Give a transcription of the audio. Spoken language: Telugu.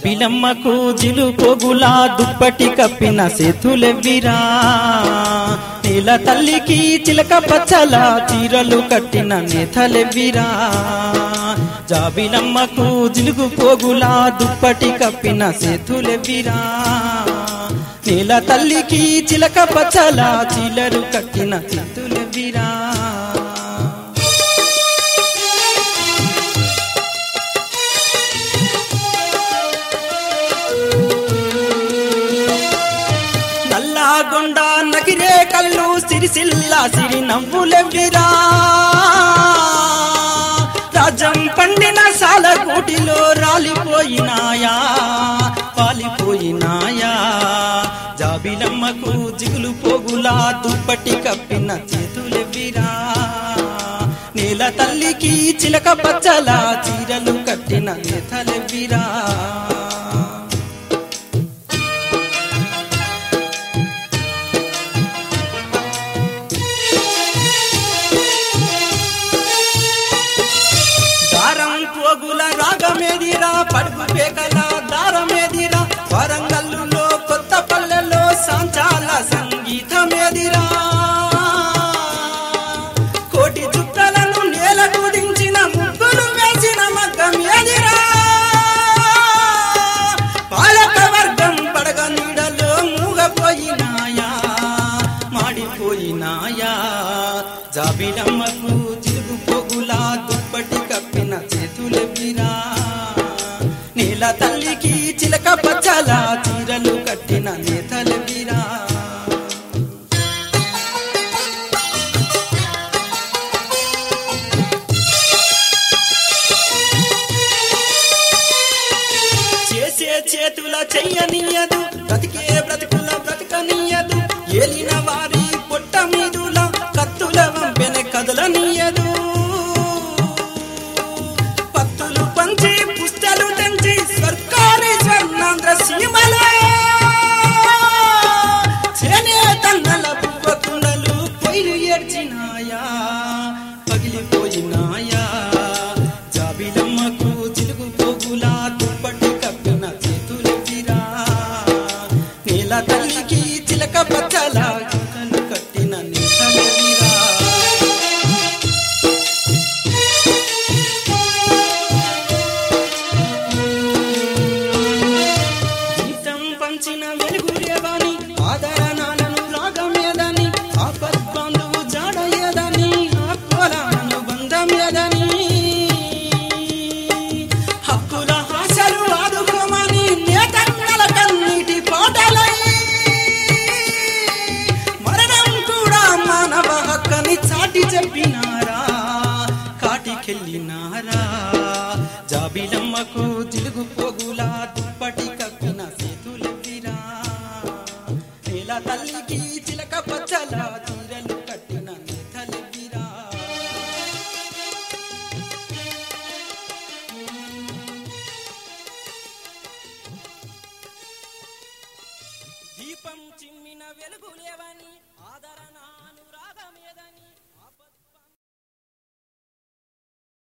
జాబిలమ్మకు జిలు పోగులా దుప్పటి కప్పిన సేతులెవ్విరా నీల తల్లికి చిలక పచ్చల చీరలు కట్టిన నేతలెవ్విరా జాబిలమ్మకు జిలుగు పోగులా దుప్పటి కప్పిన సేతులెవ్విరా నీల తల్లికి చిలక పచ్చల చీరలు కట్టిన చేతులెవ్విరా నల్లాగొండ నగిరే కళ్ళు సిరిసిల్ల సిరి నవ్వులెవ్విరా రాజం పండిన సాలగూటిలో రాలిపోయినాయా పాలిపోయినాయా జాబిలమ్మకు జిగులు పోగులా దుప్పటి కప్పిన చేతులెవ్విరా నేల తల్లికి చిలక పచ్చల చీరలు కట్టిన నేతలెవ్విరా దారం పోగుల రాగమేదిరా పడుగు పేకల దారమేదిరా వరంగల్లులో కొత్త పల్లెల్లో సాంచాల సంగీతమేదిరా కోటి చుక్కలను నేలకు దించిన ముగ్గులు వేసిన మగ్గమేదిరా పాలక వర్గం పడగ నీడలో మూగపోయినాయా మాడిపోయినాయా జాబిలమ్మకు చిలుగు పొగులా దుప్పటి కప్పిన చేతులెవ్విరా నీల తల్లికి చిలక పచ్చల చీరలు కట్టిన నేతలెవ్విరా చేసే చేతుల చెయ్యనీయదు బ్రతికే బ్రతుకుల బ్రతకనీయదు ఏలిన వారి పొట్ట మీదుల కత్తుల వంపెన కదలనీయదు పత్తులు పంచి పుస్తలు తెంచి సర్కారీ స్వర్ణాంధ్ర సీమలో చేనే తన్నల పువ్వకుండలు పొయ్యిలు ఏడ్చినాయా పగిలిపోయినాయా జాబిలమ్మకు చిలుగు పోగులా దుప్పటి కప్పిన చేతులెత్తిరా నీల తల్లికి చిలక పచ్చల కట్టలు కట్టిన నేతలెవిరా జీతం పంచిన వెలుగురేవాని ఆదర